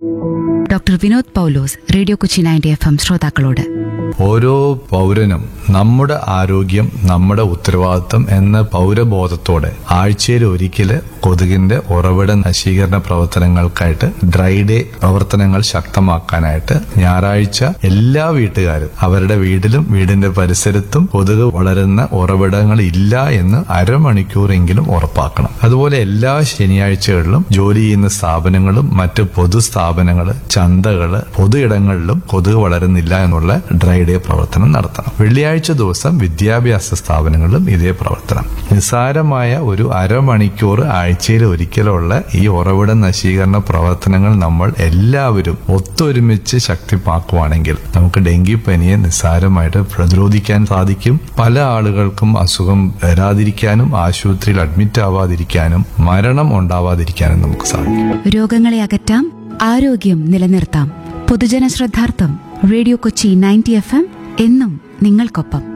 doctor Vinod Paulose radio Kochi ninety F M ശ്രോതാക്കളോട് ഓരോ പൗരനും നമ്മുടെ ആരോഗ്യം നമ്മുടെ ഉത്തരവാദിത്തം എന്ന പൗരബോധത്തോടെ ആഴ്ചയിൽ ഒരിക്കല് കൊതുകിന്റെ ഉറവിട നശീകരണ പ്രവർത്തനങ്ങൾക്കായിട്ട് ഡ്രൈ ഡേ പ്രവർത്തനങ്ങൾ ശക്തമാക്കാനായിട്ട് ഞായറാഴ്ച എല്ലാ വീട്ടുകാരും അവരുടെ വീട്ടിലും വീടിന്റെ പരിസരത്തും കൊതുക് വളരുന്ന ഉറവിടങ്ങൾ ഇല്ല എന്ന് അരമണിക്കൂറെങ്കിലും ഉറപ്പാക്കണം അതുപോലെ എല്ലാ ശനിയാഴ്ചകളിലും ജോലി ചെയ്യുന്ന സ്ഥാപനങ്ങളും മറ്റ് പൊതുസ്ഥാപനങ്ങള് ചന്തകള് പൊതു ഇടങ്ങളിലും കൊതുക് വളരുന്നില്ല എന്നുള്ള ഡ്രൈ ഡേ പ്രവർത്തനം നടത്തണം വെള്ളിയാഴ്ച ദിവസം വിദ്യാഭ്യാസ സ്ഥാപനങ്ങളിലും ഇതേ പ്രവർത്തനം നിസ്സാരമായ ഒരു അരമണിക്കൂർ ആഴ്ചയിൽ ഒരിക്കലുള്ള ഈ ഉറവിട നശീകരണ പ്രവർത്തനങ്ങൾ നമ്മൾ എല്ലാവരും ഒത്തൊരുമിച്ച് ശക്തിപ്പാക്കുവാണെങ്കിൽ നമുക്ക് ഡെങ്കിപ്പനിയെ നിസ്സാരമായിട്ട് പ്രതിരോധിക്കാൻ സാധിക്കും പല ആളുകൾക്കും അസുഖം വരാതിരിക്കാനും ആശുപത്രിയിൽ അഡ്മിറ്റ് ആവാതിരിക്കാനും മരണം ഉണ്ടാവാതിരിക്കാനും നമുക്ക് സാധിക്കും രോഗങ്ങളെ അകറ്റാം ആരോഗ്യം നിലനിർത്താം പൊതുജന ശ്രദ്ധാർത്ഥം radio Kochi ninety F M എന്നും നിങ്ങൾക്കൊപ്പം